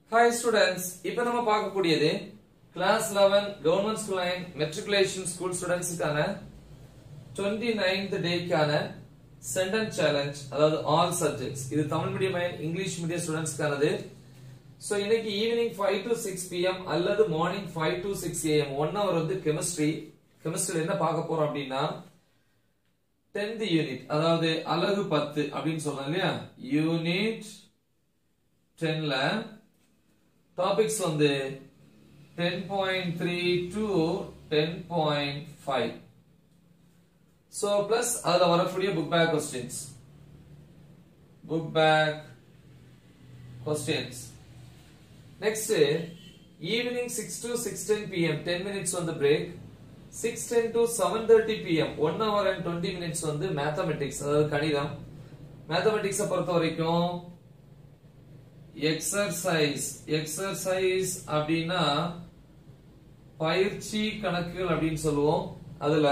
hi students இப்போ நம்ம பார்க்கக்கூடியது class 11 government school line matriculation school ஸ்டூடெண்ட்ஸுக்கான 29th டேக்கான sentence challenge அதாவது ஆல் சப்ஜெக்ட்ஸ் இது Tamil medium and English medium ஸ்டூடெண்ட்ஸ்க்கானது so இன்னைக்கு ஈவினிங் 5 டு 6 பிஎம் அல்லது morning 5 to 6 AM one hour வந்து chemistry கெமிஸ்ட்ரியில் என்ன பார்க்க போறோம் அப்படின்னா 10th யூனிட் அதாவது அலகு பத்து அப்படின்னு சொல்றோம் இல்லையா யூனிட் 10ல டாபிக்ஸ் வந்து 10.3 டு 10.5 சோ பிளஸ் அதுல வரக்கூடிய book back questions book back questions next evening 6 to 6:10 pm 10 minutes வந்து break 6:10 to 7:30 pm 1 hour and 20 minutes வந்து மேத்தமெட்டிக்ஸ் அதாவது கணிதம் மேத்தமெட்டிக்ஸ பொறுத்த வரைக்கும் எக்ஸர்சைஸ் எக்ஸர்சைஸ் அப்படின்னா பயிற்சி கணக்குகள் அப்படின்னு சொல்லுவோம் அதுல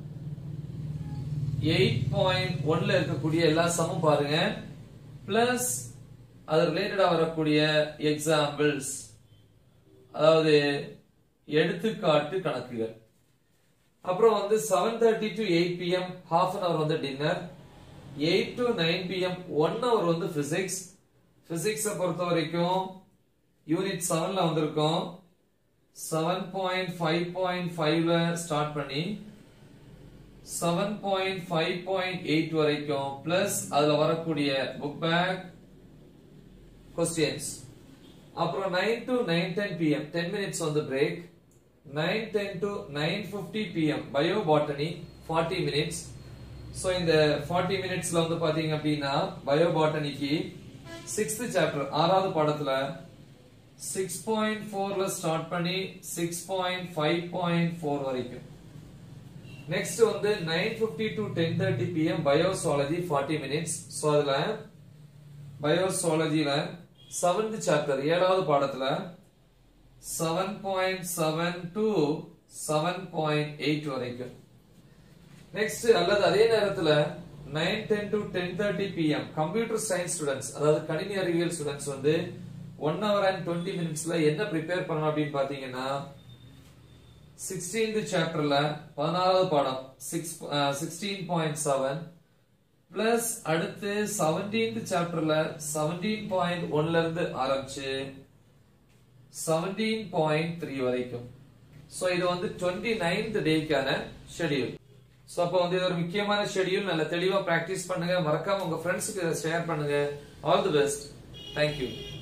எயிட் பாயிண்ட் ஒன்ல இருக்கக்கூடிய எல்லா சமும் பாருங்க பிளஸ் அது ரிலேட்டடா வரக்கூடிய எக்ஸாம்பிள்ஸ் அதாவது எடுத்துக்காட்டு கணக்குகள் அப்புறம் வந்து seven thirty to eight PM half an hour வந்து dinner eight to nine PM one hour வந்து பிசிக்ஸ் பிசிக்ஸ பொறுத்த வரைக்கும் யூனிட் செவன்ல வந்திருக்கோம் செவன் பாயிண்ட் ஃபைவ் பாயிண்ட் ஃபைவ்ல ஸ்டார்ட் பண்ணி seven point five point eight வரைக்கும் பிளஸ் அதுல வரக்கூடிய புக் பேக் கொஸ்டின்ஸ் அப்புறம் nine to nine ten PM ten minutes வந்து break nine ten to nine fifty PM bio botany forty minutes so இந்த forty மினிட்ஸ்ல வந்து பாத்தீங்க அப்படின்னா பயோ பாட்டனிக்கு சிக்ஸ்த் சாப்டர் ஆறாவது பாடத்துல சிக்ஸ் பாயிண்ட் ஃபோர்ல ஸ்டார்ட் பண்ணி six point five point four வரைக்கும் நெக்ஸ்ட் வந்து nine fifty to ten thirty PM bio zoology forty minutes so அதுல பயோசாலஜில செவன்த் சாப்டர் ஏழாவது பாடத்துல seven point seven to seven point eight வரைக்கும் நெக்ஸ்ட் அல்லது அதே நேரத்துல nine ten to ten thirty PM computer science students அதாவது கணினி அறிவியல் ஸ்டூடெண்ட்ஸ் வந்து ஒன் ஹவர் அண்ட் டுவெண்ட்டி மினிட்ஸ்ல என்ன ப்ரிப்பேர் பண்ணணும் அப்படின்னு பாத்தீங்கன்னா சிக்ஸ்டீன்த் சாப்டர்ல பதினாறாவது பாடம் six sixteen point seven plus அடுத்து செவன்டீன்த் சாப்டர்ல செவன்டீன் பாயிண்ட் ஒன்ல இருந்து ஆரம்பிச்சு செவன்டீன் பாயிண்ட் த்ரீ வரைக்கும் சோ இது வந்து டுவெண்ட்டி நைன்த் டேக்கான ஷெடியூல் சோ அப்போ வந்து இது ஒரு முக்கியமான ஷெடியூல் நல்ல தெளிவா பிராக்டிஸ் பண்ணுங்க மறக்காம உங்க ஃப்ரெண்ட்ஸுக்கு இதை ஷேர் பண்ணுங்க ஆல் தி பெஸ்ட் தேங்க்யூ